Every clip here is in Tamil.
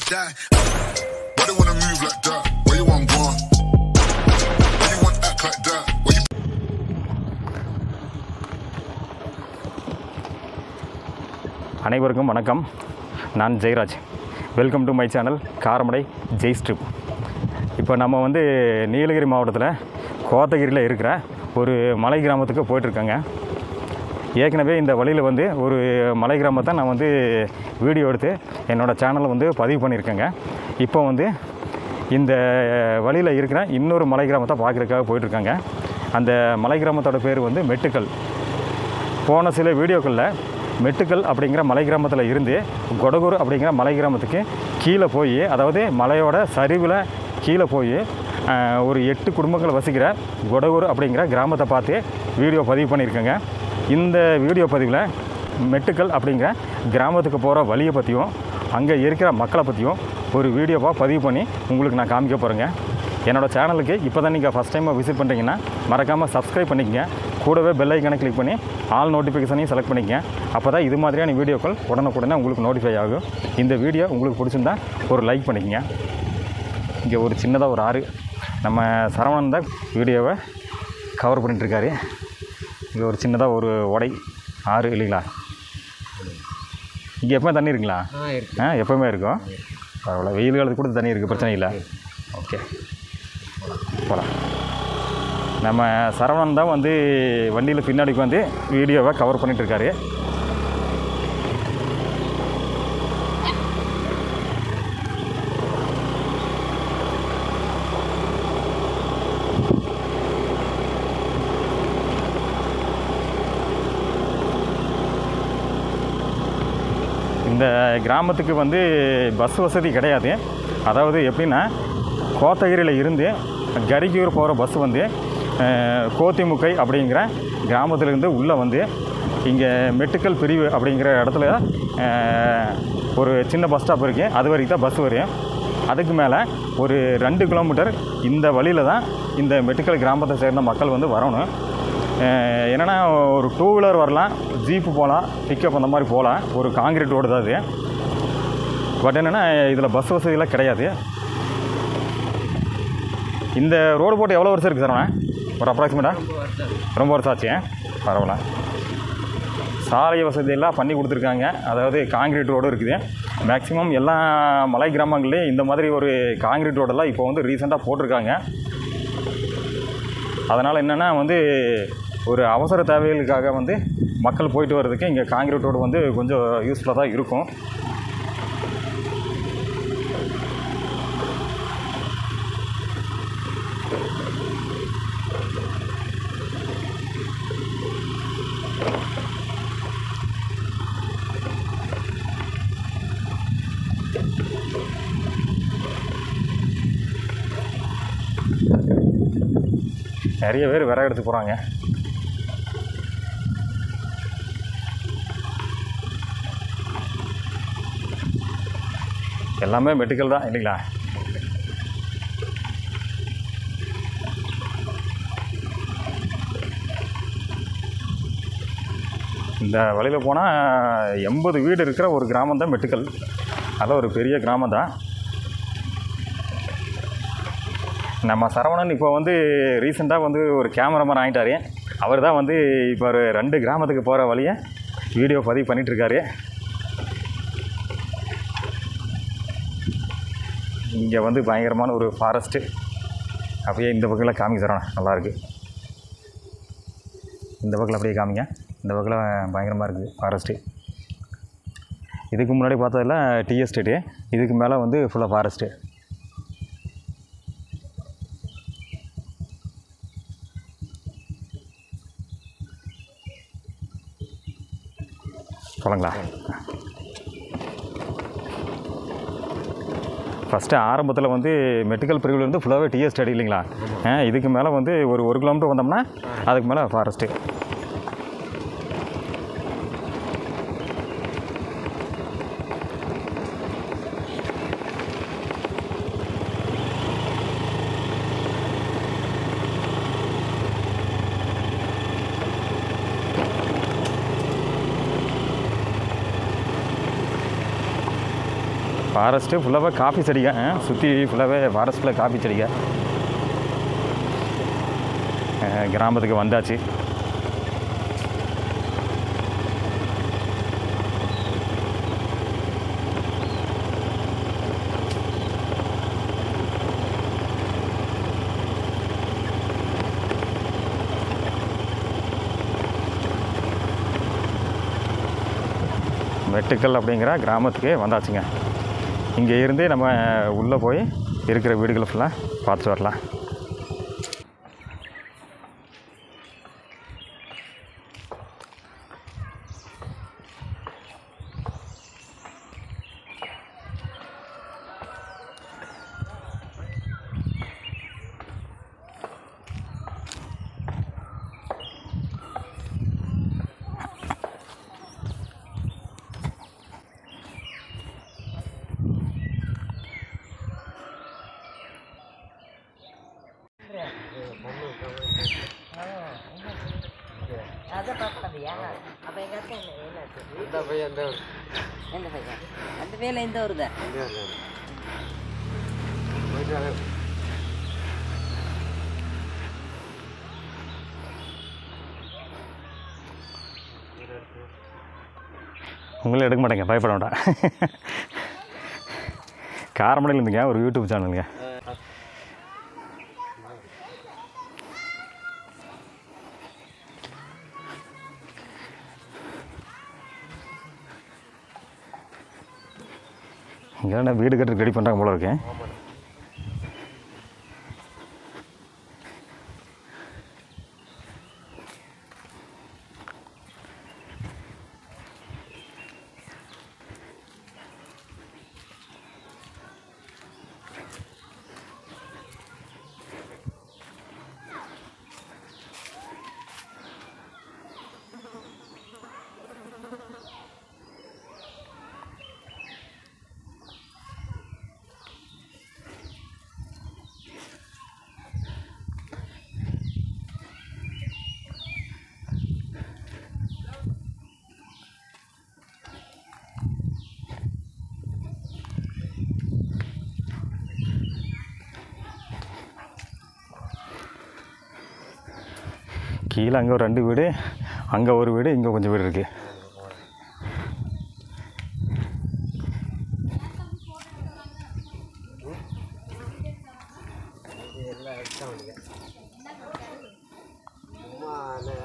die. Why they wanna move like that? Where you want gone? Why you want act like that? Where you அனைவருக்கும் வணக்கம் நான் Jayaraj welcome to my channel Karamadai ஜெய் ஸ்ட்ரிப் இப்போ நம்ம வந்து நீலகிரி மாவட்டத்தில் கோத்தகிரியில் இருக்கிற ஒரு மலை கிராமத்துக்கு போயிட்டுருக்கேங்க ஏற்கனவே இந்த வழியில் வந்து ஒரு மலை கிராமத்தை நான் வந்து வீடியோ எடுத்து என்னோடய சேனலில் வந்து பதிவு பண்ணியிருக்கேங்க இப்போ வந்து இந்த வழியில் இருக்கிற இன்னொரு மலை கிராமத்தை பார்க்குறதுக்காக போயிட்டுருக்காங்க அந்த மலை கிராமத்தோட பேர் வந்து மெட்டுக்கல் போன சில வீடியோக்களில் மெட்டுக்கல் அப்படிங்கிற மலை கிராமத்தில் இருந்து கொடகூர் அப்படிங்கிற மலை கிராமத்துக்கு கீழே போய் அதாவது மலையோட சரிவில் கீழே போய் ஆஹ், ஒரு எட்டு குடும்பங்கள் வசிக்கிற கொடகூர் அப்படிங்கிற கிராமத்தை பார்த்து வீடியோ பதிவு பண்ணியிருக்கேங்க இந்த வீடியோ பதிவில் மெட்டுக்கல் அப்படிங்கிற கிராமத்துக்கு போகிற வழியை பற்றியும் அங்கே இருக்கிற மக்களை பற்றியும் ஒரு வீடியோவாக பதிவு பண்ணி உங்களுக்கு நான் காமிக்க போகிறேங்க என்னோடய சேனலுக்கு இப்போ தான் நீங்கள் ஃபஸ்ட் டைமாக விசிட் பண்ணுறீங்கன்னா மறக்காமல் சப்ஸ்கிரைப் பண்ணிக்கங்க கூடவே பெல் ஐக்கனை கிளிக் பண்ணி ஆல் நோட்டிஃபிகேஷனையும் செலக்ட் பண்ணிக்கங்க அப்போ தான் இது மாதிரியான வீடியோக்கள் உடனுக்குடனே உங்களுக்கு நோட்டிஃபை ஆகும் இந்த வீடியோ உங்களுக்கு பிடிச்சிருந்தா ஒரு லைக் பண்ணிக்கங்க இங்கே ஒரு சின்னதாக ஒரு ஆறு நம்ம சரவணன் தான் வீடியோவை கவர் பண்ணிட்டுருக்காரு இங்கே ஒரு சின்னதாக ஒரு உடை ஆறு இல்லைங்களா இங்கே எப்போ தண்ணி இருக்குங்களா ஆ இருக்கு ஆ எப்போவுமே இருக்கும் பரவாயில்ல வெயில் காலத்துக்கு கூட தண்ணி இருக்குது பிரச்சனை இல்லை ஓகே போகலாம் நம்ம சரவணன் தான் வந்து வண்டியில் பின்னாடி வந்து வீடியோவை கவர் பண்ணிட்டு இருக்காரு இந்த கிராமத்துக்கு வந்து பஸ் வசதி கிடையாது அதாவது எப்படின்னா கோத்தகிரியில் இருந்து கரிக்கூர் போகிற பஸ் வந்து அஹ், கோத்திமுக்கை அப்படிங்கிற கிராமத்திலேருந்து உள்ளே வந்து இங்கே மெட்டுக்கல் பிரிவு அப்படிங்கிற இடத்துல அஹ், ஒரு சின்ன பஸ் ஸ்டாப் இருக்குது அது வரைக்கும் தான் பஸ் வரும் அதுக்கு மேலே ஒரு ரெண்டு கிலோமீட்டர் இந்த வழியில் தான் இந்த மெட்டுக்கல் கிராமத்தை சேர்ந்த மக்கள் வந்து வரணும் அஹ் என்னன்னா ஒரு டூ வீலர் வரலாம் ஜீப்பு போகலாம் பிக்கப் அந்த மாதிரி போகலாம் ஒரு காங்கிரீட் ரோடு தான் அது பட் என்னென்னா இதில் பஸ் வசதியெல்லாம் கிடையாது இந்த ரோடு போட்டு எவ்வளோ வருஷம் இருக்குது சார் ஒரு அப்ராக்சிமேட்டாக ரொம்ப வருஷம் ஆச்சு பரவாயில்ல சாலை வசதியெல்லாம் பண்ணி கொடுத்துருக்காங்க அதாவது காங்கிரீட் ரோடும் இருக்குது மேக்ஸிமம் எல்லா மலை கிராமங்கள்லேயும் இந்த மாதிரி ஒரு காங்கிரீட் ரோடெல்லாம் இப்போ வந்து ரீசெண்டாக போட்டிருக்காங்க அதனால் என்னென்னா வந்து ஒரு அவசர தேவைகளுக்காக வந்து மக்கள் போயிட்டு வர்றதுக்கு இங்கே காங்கிரீட் ரோடு வந்து கொஞ்சம் யூஸ்ஃபுல்லாக தான் இருக்கும் நிறைய பேர் விறகு எடுத்து போகிறாங்க எல்லாமே மெடிக்கல் தான் இல்லைங்களா இந்த வழியில் போனால் எண்பது வீடு இருக்கிற ஒரு கிராமம் தான் மெட்டுக்கல் அதான் ஒரு பெரிய கிராமம் தான் நம்ம சரவணன் இப்போ வந்து ரீசெண்டாக வந்து ஒரு கேமராமேன் ஆகிட்டாரு அவர் தான் வந்து இப்போ ஒரு ரெண்டு கிராமத்துக்கு போகிற வழியை வீடியோ பதிவு பண்ணிகிட்ருக்காரு இங்கே வந்து பயங்கரமான ஒரு ஃபாரஸ்ட்டு அப்படியே இந்த பக்கத்தில் காமிக்க சரவணன் நல்லாயிருக்கு இந்த பக்கத்தில் அப்படியே காமிங்க இந்த பக்கத்தில் பயங்கரமாக இருக்குது ஃபாரஸ்ட்டு இதுக்கு முன்னாடி பார்த்ததில் டீ எஸ்டேட்டு இதுக்கு மேலே வந்து ஃபுல்லாக ஃபாரஸ்ட்டு போகலாங்களா ஃபஸ்ட்டு ஆரம்பத்தில் வந்து மெடிக்கல் பிரிவில் இருந்து ஃபுல்லாகவே டிஎஸ் ஸ்டடி இல்லைங்களா ஆ, இதுக்கு மேலே வந்து ஒரு ஒரு கிலோமீட்டர் வந்தோம்னா அதுக்கு மேலே ஃபாரஸ்ட்டு ஃபாரஸ்ட்டு ஃபுல்லாகவே காஃபி செடிங்க சுற்றி ஃபுல்லாகவே ஃபாரஸ்ட்டில் காஃபி செடிங்க அஹ், கிராமத்துக்கு வந்தாச்சு வெட்டுக்கல் அப்படிங்கிற கிராமத்துக்கே வந்தாச்சுங்க இங்கே இருந்து நம்ம உள்ளே போய் இருக்கிற வீடுகளை ஃபுல்லாக பார்த்துட்டு வரலாம் அதை பார்க்கலையா அப்போ எங்கள் அக்கா என்ன வேலை இருக்குது இந்த பையன் இந்த எந்த பையன் அந்த வேலை எந்த வருதா இந்த போயிட்டு வாங்க. உங்களே எடுக்க மாட்டேங்க பயப்பட வேண்டாம் காரமடையில் இருந்துங்க ஒரு யூடியூப் சேனலுங்க இங்கே என்ன வீடு கட்டு ரெடி பண்ணுறாங்க போல இருக்கேன் கீழே அங்கே ஒரு ரெண்டு வீடு அங்கே ஒரு வீடு இங்கே கொஞ்சம் வீடு இருக்குது இது எல்லாம் extra வண்டிங்க. சும்மா அந்த-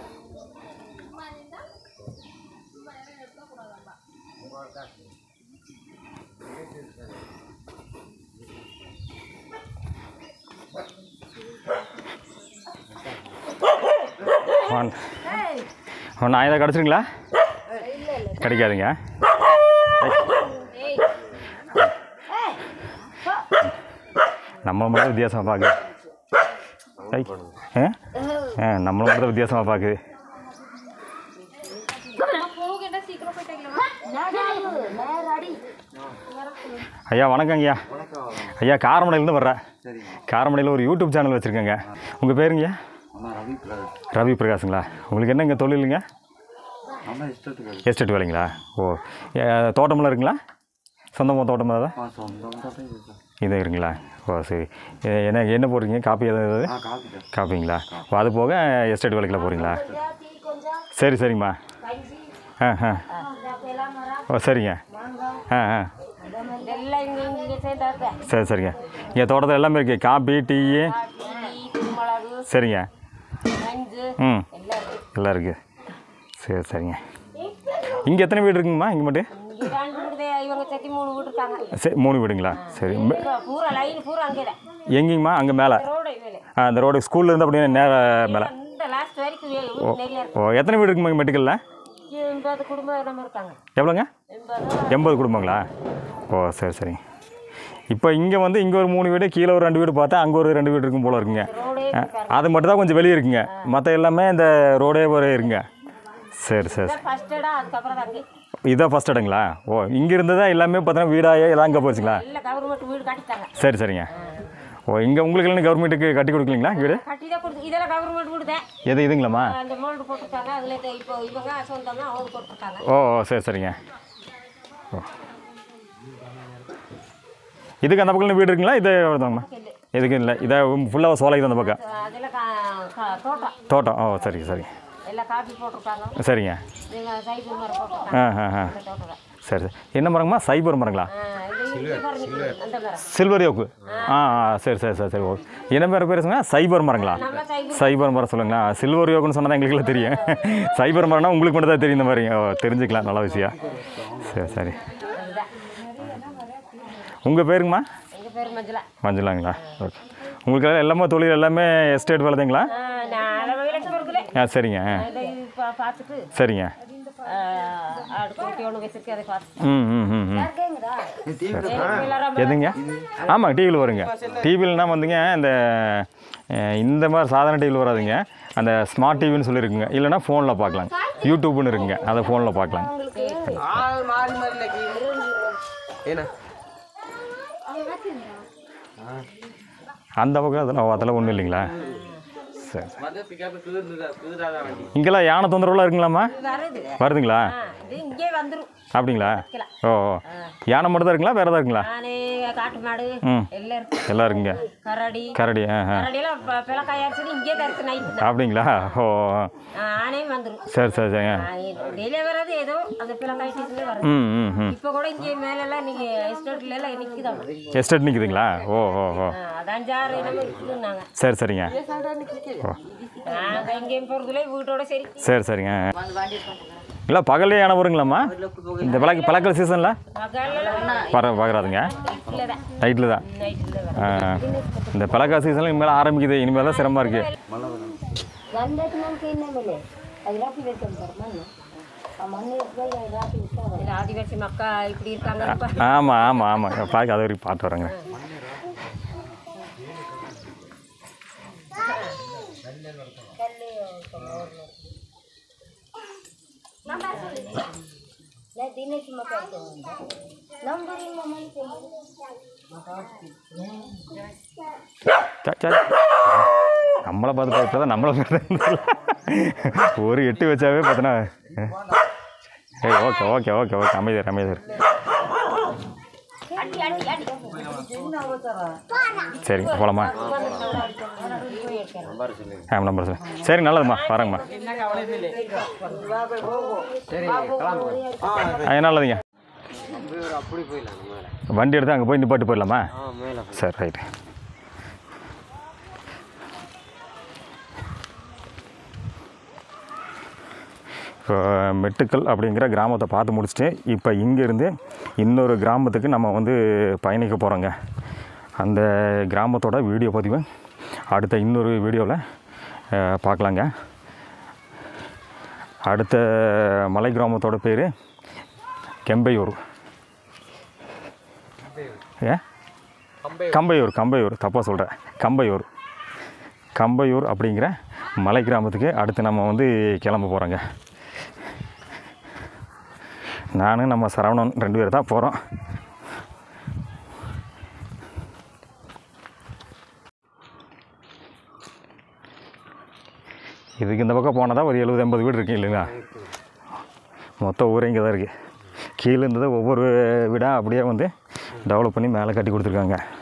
நான் இதை கிடச்சிருங்களா கிடைக்காதுங்க நம்ம மட்டும் வித்தியாசமாக பார்க்குது ஐ ஆ ஆ நம்மளை மட்டும் வித்தியாசமாக பார்க்குது ஐயா வணக்கம் ஐயா வணக்கம் ஐயா காரமடையிலேருந்து வர்றேன் சரிங்க காரமடையில் ஒரு யூடியூப் சேனல் வச்சுருக்கேங்க உங்கள் பேருங்கய்யா அம்மா ரவி பிரகாஷ் ரவி பிரகாஷுங்களா உங்களுக்கு என்ன இங்கே தொழிலுங்க நம்ம இஷ்டத்துக்கு எஸ்டேட் வேலைங்களா ஓ ஏ, தோட்டமெல்லாம் இருக்குங்களா சொந்தமாக தோட்டமாக தான் ஆ சொந்தம் தான் இருக்கு இது இருக்குங்களா ஓ சரி ஏ, என்ன என்ன போடுறீங்க காப்பி ஏதாவது ஆ காப்பி தான் காப்பிங்களா ஓ அது போக எஸ்டேட் வேலைக்கெல்லாம் போகிறீங்களா சரி சரிங்கம்மா ஆ ஆ ஓ சரிங்க ஆ ஆ எல்லாம் இங்கே இங்கே சேர்ந்தாக்க சரி சரிங்க இங்கே தோட்டத்தில் எல்லாமே இருக்குது காப்பி டீ குருமிளகு சரிங்க மஞ்சு ம் எல்லாம் இருக்குது எல்லாம் இருக்குது சரி சரிங்க இங்கே எத்தனை வீடு இருக்குங்கம்மா இங்கே மட்டும் இங்கே ரெண்டு வீடு தான் இவங்க சேர்த்து மூணு வீடு இருக்காங்க சரி மூணு வீடுங்களா சரி மே- இப்போ பூரா லைன் பூரா அங்கே தான் எங்கேங்கம்மா அங்கே மேலே ரோடு வேலை ஆ அந்த ரோடு ஸ்கூல்ல இருந்து அப்படியே நேர மேலே இந்த லாஸ்ட் வரைக்கும் வே- வீடு நிறைய இருக்கு ஓ எத்தனை வீடு இருக்குமா மெடிக்கலில் எண்பது குடும்பம் நம்ம இருக்காங்க எவ்வளோங்க எண்பது எண்பது குடும்பங்களா ஓ சரி சரி இப்போ இங்கே வந்து இங்கே ஒரு மூணு வீடு கீழே ஒரு ரெண்டு வீடு பார்த்தா அங்கே ஒரு ரெண்டு வீடு இருக்கும் போல இருக்குங்க ரோடே ஆ, அது மட்டும் தான் கொஞ்சம் வெளியே இருக்குங்க மற்ற எல்லாமே இந்த ரோடே ஒரே இருக்குங்க சரி சரி சரி. ஃபர்ஸ்ட் இடம் அதுக்கப்புறம் தான் அங்கே இதான் ஃபஸ்ட் இடங்களா ஓ இங்கே இருந்ததா எல்லாமே பார்த்தீங்கன்னா வீடாக எல்லாம் அங்கே போச்சுங்களா எல்லாம் கவர்மெண்ட் வீடு கட்டிட்டாங்க சரி சரிங்க ஓ இங்கே உங்களுக்கு எல்லாம் கவர்மெண்ட்டுக்கு கட்டி கொடுக்கலீங்களா வீடு கட்டி தான் கொடுத்து இதெல்லாம் கவர்மெண்ட் வீடு தான் எது இதுங்களாம்மா அந்த மோல்டு போட்டிருக்காங்க அதில் இப்போ இவங்க சொந்தமாக அவங்க போட்டிருக்காங்க ஓ ஓ சரி சரிங்க ஓ இதுக்கு அந்த பக்கம் வீடு இருக்குங்களா இது தாங்கம்மா இதுக்கு இல்லை இதை ஃபுல்லாக சோலைக்கு அந்த பக்கம் அதெல்லாம் கா- கா- தோட்டம் தோட்டம் ஓ சரி சரி எல்லாம் காப்பி போட்டிருக்காங்க சரிங்க நீங்கள் சைக்கிள் மரம் ஆ போட்டிருக்காங்க ஆ ஆ அந்த தோட்டம் தான். சரி சரி என்ன மரங்கம்மா சைபர் மரங்களா ஆ, இது இங்கே பாருங்க, அந்த மரம் சில்வர் யோக்கு ஆ ஆ சரி சரி சரி சரி ஓகே என்ன பேர் பேருங்க சைபர் மரங்களா நம்ம சைக்கிள் சைபர் மரம் சொல்லுங்களா சில்வர் யோக்குன்னு சொன்னால் எங்களுக்குலாம் தெரியும் சைபர் மரம்னா உங்களுக்கு மட்டும் தான் தெரியும் இந்த மாதிரி ஓ தெரிஞ்சுக்கலாம் நல்ல விஷயம் சரி சரி அதுதான் உங்கள் பேருங்கம்மா எங்கள் பேர் மஞ்சளா மஞ்சளாங்களா ஓகே உங்களுக்கு எல்லாம் எல்லாமே தொழில் எல்லாமே எஸ்டேட் வேலைதுங்களா ஆ, நான் அதை விலைக்கு பொறுக்கல ஆ சரிங்க இதை பா பார்த்துட்டு சரிங்க ஆ, ஆடு குட்டி ஒன்று வச்சிருக்கேன் அதை பார்த்து ம் ம் ம் ம் எல்லாரும் எதுங்க ஆமாம் டிவியில் வருங்க டிவிலனா வந்துங்க இந்த அஹ், இந்த மாதிரி சாதாரண டிவியில் வராதுங்க அந்த ஸ்மார்ட் டிவின்னு சொல்லியிருக்குங்க இல்லைன்னா ஃபோனில் பார்க்கலாம் யூடியூப்னு இருக்குங்க அதை ஃபோனில் பார்க்கலாம் ஆள் மாறி மாறி ஏன்னா அந்த பக்கம் அதெல்லாம் அதெல்லாம் ஒன்றும் இல்லைங்களா சரி வந்து பிக்கப் குதிர்ந்துதா குதிராதா வண்டி இங்கெல்லாம் யானை தொந்தரவுலாம் இருக்குங்களாம்மா வருது வருதுங்களா ஆ, இது இங்கே வந்துடும் அப்படிங்களா ஓ ஓ. யானை மட்டும் தான் இருக்குங்களா வேறு எதாவது இருக்குங்களா நானே காட்டு மாடு ம். எல்லாம் இருக்கு எல்லாம் இருக்குங்க கரடி கரடி ஆ ஆ கரடியெல்லாம் ப- பிளக்காயாச்சுன்னு இங்கே தான் இருக்கு நைட்டு அப்படிங்களா ஓ ஓ. ஆனே வந்துடும் சரி சரி சரிங்க டெய்லியே வராது ஏதோ அந்த பிளக்காயிட்டு வருது ம் ம் ம் இப்போ கூட இங்கே மேலெல்லாம் இன்னைக்கு எஸ்டேட்ல எல்லாம் நிற்குதாம் எஸ்டேட் நிற்குதுங்களா ஓ ஓ ஓ அது அஞ்சாறு என்னமோ இருக்குதுன்னாங்க சரி சரிங்க நாங்கள் எங்கேயும் போகிறதுல வீட்டோட சரி சரி சரிங்க இல்லை பகல்லே யானை வருங்களாம்மா இந்த பழக்க பழக்கல் சீசனில் பகல்லாம் பர பார்க்குறாதுங்க இல்லை தான் நைட்டில் தான் நைட்டில் வரும் ஆ, இந்த பழக்க சீசனில் இனிமேல் ஆரம்பிக்குது இனிமேல் தான் சிரமமாக இருக்குது இல்ல, ஆதிவாசி மக்கா இப்படி இருக்காங்க இப்ப. ஆமாம் ஆமாம் ஆமாம் பார்க்க அது வரைக்கும் பார்த்து வரேங்க ச- ச- நம்மளை பார்த்து பார்த்தா தான் நம்மளை பார்த்து ஒரு எட்டு வச்சாவே பார்த்தோன்னா ஏய் ஓகே ஓகே ஓகே ஓகே அமைதியார் அமைதியார் சரி போகலாமா ஆ நம்பர் சார் சரி நல்லதும்மா வரேங்கம்மா ஆ நல்லதுங்க அப்படி போயிடலாம் மேலே வண்டி எடுத்து அங்கே போய் நிப்பாட்டு போயிடலாமா ஆ மேலே சரி ரைட்டு இப்போ மெட்டுக்கல் அப்படிங்கிற கிராமத்தை பார்த்து முடிச்சுட்டு இப்போ இங்கேருந்து இன்னொரு கிராமத்துக்கு நம்ம வந்து பயணிக்க போகிறோங்க அந்த கிராமத்தோட வீடியோ பதிவு அடுத்த இன்னொரு வீடியோவில் பார்க்கலாங்க அடுத்த மலை கிராமத்தோட பேர் கெம்பையூர் ஏ கம்பையூர் கம்பையூர் தப்பாக சொல்கிறேன் கம்பையூர் கம்பையூர் அப்படிங்கிற மலை கிராமத்துக்கு அடுத்து நம்ம வந்து கிளம்ப போகிறோங்க நானும் நம்ம சரவணன் ரெண்டு பேர் தான் போகிறோம் இதுக்கு இந்த பக்கம் போனால் தான் ஒரு எழுபது எண்பது வீடு இருக்கு இல்லைங்களா மொத்த ஊரே இங்கே தான் இருக்குது கீழே இருந்தது ஒவ்வொரு வீடாக அப்படியே வந்து டெவலப் பண்ணி மேலே கட்டி கொடுத்துருக்காங்க